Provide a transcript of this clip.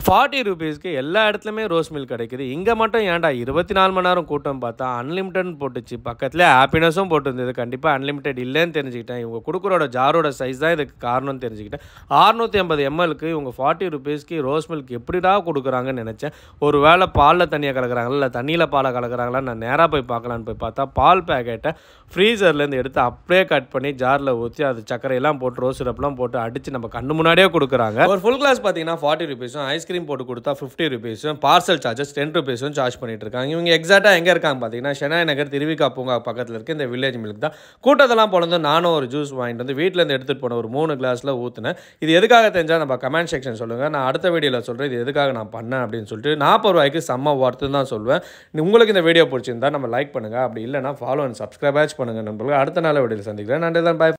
forty ருபீஸ்க்கு எல்லா இடத்துலையுமே ரோஸ் மில்க் கிடைக்குது இங்கே மட்டும் ஏன்டா இருபத்தி நாலு மணி நேரம் கூட்டம் பார்த்தா அன்லிமிட்டட்னு போட்டுச்சு பக்கத்தில் ஹாப்பினஸும் போட்டுருந்தது கண்டிப்பாக அன்லிமிட்டட் இல்லைன்னு தெரிஞ்சுக்கிட்டேன் இவங்க கொடுக்குறோட ஜாரோட சைஸ் தான் இதுக்கு காரணம்னு தெரிஞ்சுக்கிட்டேன் அறுநூற்றி ஐம்பது எம்எல்க்கு இவங்க ஃபார்ட்டி ருபீஸ்க்கு ரோஸ் மில்க் எப்படிடா கொடுக்குறாங்கன்னு நினச்சேன் ஒரு வேளை பாலில் தண்ணியை கலக்குறாங்களா இல்லை தண்ணியில் பாலை கலக்குறாங்களா நான் நேராக போய் பார்க்கலான்னு போய் பார்த்தா பால் பேக்கெட்டை ஃப்ரீசர்லேருந்து எடுத்து அப்படியே கட் பண்ணி ஜாரில் ஊற்றி அது சர்க்கரையெல்லாம் போட்டு ரோஸ் சிரப்லாம் போட்டு அடித்து நம்ம கண்ணு முன்னாடியே கொடுக்குறாங்க ஒரு ஃபுல் கிளாஸ் பார்த்தீங்கன்னா ஃபார்ட்டி ருபீஸும் ஐஸ்கிரீம் போட்டு கொடுத்தா ஃபிஃப்டி ருபீஸும் பார்சல் சார்ஜஸ் டென் ருபீஸும் சார்ஜ் பண்ணிட்டு இருக்காங்க இவங்க எக்ஸாக்டாக எங்கே இருக்காங்க பார்த்தீங்கன்னா ஷெனாய் நகர் திருவிக்கா பூங்கா பக்கத்தில் இருக்க இந்த வில்லேஜ் மில்க் தான் கூட்டத்தெல்லாம் போனது நானும் ஒரு ஜூஸ் வாங்கிட்டு வந்து வீட்டிலேருந்து எடுத்துகிட்டு போன ஒரு மூணு கிளாஸில் ஊற்றுனேன் இது எதுக்காக தெரிஞ்சால் நம்ம கமெண்ட் செக்ஷன் சொல்லுங்கள் நான் அடுத்த வீடியோவில் சொல்கிறேன் இது எதுக்காக நான் பண்ணேன் அப்படின்னு சொல்லிட்டு நாற்பது ரூபாய்க்கு செம்ம ஒர்த்துன்னு தான் சொல்லுவேன் உங்களுக்கு இந்த வீடியோ பிடிச்சிருந்தா நம்ம லைக் பண்ணுங்கள் அப்படி இல்லைனா ஃபாலோ அண்ட் சப்ஸ்கிரைப் பண்ணுங்கள் நண்பர்கள் அடுத்த நாள் வீடியோவில் சந்திக்கிறேன் நன்றி தான் பாய்